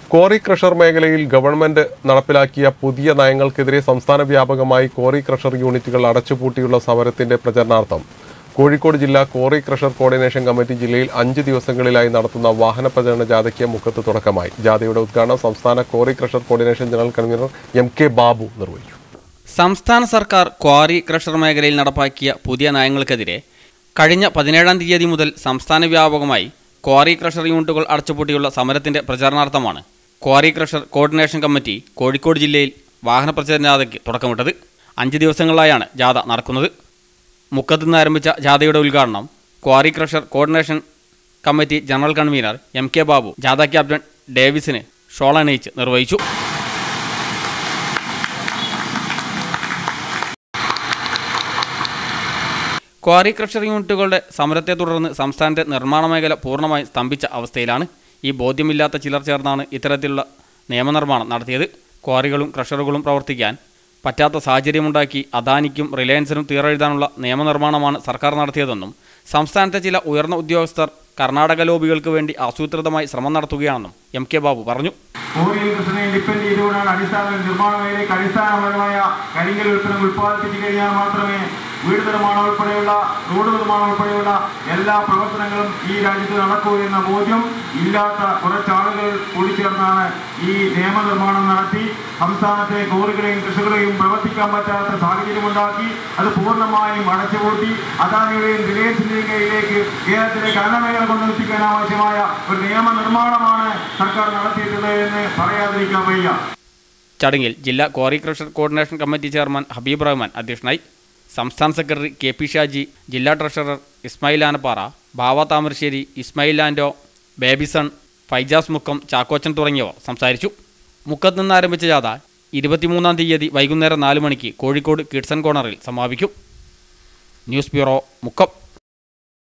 quarry crusher മേഖലയിൽ government നടപ്പിലാക്കിയ പുതിയ നയങ്ങൾക്കെതിരെ സംസ്ഥാന വ്യാപകമായി ക്വാറി ക്രഷർ യൂണിറ്റുകൾ അടച്ചുപൂട്ടിയുള്ള സമരത്തിന്റെ പ്രചരണാർത്ഥം കോഴിക്കോട് ജില്ലാ ക്വാറി ക്രഷർ കോർഡിനേഷൻ കമ്മിറ്റി ജില്ലയിൽ അഞ്ച് ദിവസങ്ങളിലായി നടത്തുന്ന വാഹന പ്രചരണ ജാഥയ്ക്ക് മുക്കത്ത് തുടക്കമായി ജാഥയുടെ ഉദ്ഘാടനം സംസ്ഥാന quarry crusher coordination general convener M K Babu നിർവഹിച്ചു സംസ്ഥാന സർക്കാർ ക്വാറി ക്രഷർ മേഖലയിൽ നടപ്പാക്കിയ പുതിയ നയങ്ങൾക്കെതിരെ കഴിഞ്ഞ പതിനേഴാം തീയതി മുതൽ സംസ്ഥാന വ്യാപകമായി ക്വാറി ക്രഷർ യൂണിറ്റുകൾ അടച്ചുപൂട്ടിയുള്ള സമരത്തിന്റെ പ്രചാരണാർത്ഥമാണ് quarry crusher coordination committee Kozhikode ജില്ലയിൽ വാഹന പ്രചരണ ജാഥയ്ക്ക് തുടക്കമിട്ടത് അഞ്ച് ദിവസങ്ങളിലായാണ് ജാഥ നടക്കുന്നത് മുക്കത്ത് നിന്ന് ആരംഭിച്ച ജാഥയുടെ ഉദ്ഘാടനം quarry crusher coordination committee general convener M K Babu ജാഥ ക്യാപ്റ്റൻ ഡേവിസിന് ഷോൾ അണിയിച്ച് നിർവഹിച്ചു ക്വാറി ക്രഷർ യൂണിറ്റുകളുടെ സമരത്തെ തുടർന്ന് സംസ്ഥാനത്തെ നിർമ്മാണ മേഖല പൂർണ്ണമായും സ്തംഭിച്ച അവസ്ഥയിലാണ് ഈ ബോധ്യമില്ലാത്ത ചിലർ ചേർന്നാണ് ഇത്തരത്തിലുള്ള നിയമനിർമ്മാണം നടത്തിയത് ക്വാറികളും ക്രഷറുകളും പ്രവർത്തിക്കാൻ പറ്റാത്ത സാഹചര്യമുണ്ടാക്കി അദാനിക്കും റിലയൻസിനും തീരെഴുതാനുള്ള നിയമനിർമ്മാണമാണ് സർക്കാർ നടത്തിയതെന്നും സംസ്ഥാനത്തെ ചില ഉയർന്ന ഉദ്യോഗസ്ഥർ കർണാടക ലോബികൾക്ക് വേണ്ടി ആസൂത്രിതമായി ശ്രമം നടത്തുകയാണെന്നും എം കെ ബാബു പറഞ്ഞു ഓറിയൽ കൃഷ്ണനെ ഡിപ്പെൻഡ് ചെയ്തുകൊണ്ടാണ് അടിസ്ഥാന നിർമ്മാണ മേഖലയ്ക്ക് അടിസ്ഥാനപരമായ കരിങ്കൽ ഉൽപ്പന്നം ഉൽപ്പാദിപ്പിച്ചു കഴിഞ്ഞാൽ മാത്രമേ വീട് നിർമ്മാണം ഉൾപ്പെടെയുള്ള റോഡ് നിർമ്മാണം ഉൾപ്പെടെയുള്ള എല്ലാ പ്രവർത്തനങ്ങളും ഈ രാജ്യത്ത് നടക്കൂ എന്ന ബോധ്യം ഇല്ലാത്ത കുറച്ചാളുകൾ കൂടിച്ചേർന്നാണ് ഈ നിയമനിർമ്മാണം നടത്തി സംസ്ഥാനത്തെ കോറുകളെയും കൃഷികളെയും പ്രവർത്തിക്കാൻ പറ്റാത്ത സാഹചര്യമുണ്ടാക്കി അത് പൂർണ്ണമായും അടച്ചുപൂട്ടി അദാനിയുടെയും റിലയൻസിന്റെയും കയ്യിലേക്ക് കേരളത്തിലെ കരണമേഖല കൊണ്ടെത്തിക്കാൻ ആവശ്യമായ ഒരു നിയമനിർമ്മാണമാണ് സർക്കാർ നടത്തിയിട്ടുള്ളത് എന്ന് പറയാതിരിക്കാൻ വയ്യ ചടങ്ങിൽ ജില്ലാ quarry crusher coordination committee chairman Habeeb Rahman അധ്യക്ഷനായി സംസ്ഥാന സെക്രട്ടറി കെ പി ഷാജി ജില്ലാ ട്രഷറർ ഇസ്മായിൽ ആനപ്പാറ ബാവ താമരശ്ശേരി ഇസ്മായിൽ ആൻഡോ ബേബിസൺ ഫൈജാസ് മുക്കം ചാക്കോച്ചൻ തുടങ്ങിയവർ സംസാരിച്ചു മുക്കത്ത് നിന്ന് ആരംഭിച്ച ജാഥ ഇരുപത്തിമൂന്നാം തീയതി വൈകുന്നേരം നാല് മണിക്ക് കോഴിക്കോട് കിഡ്സൺ കോർണറിൽ സമാപിക്കും ന്യൂസ് ബ്യൂറോ മുക്കം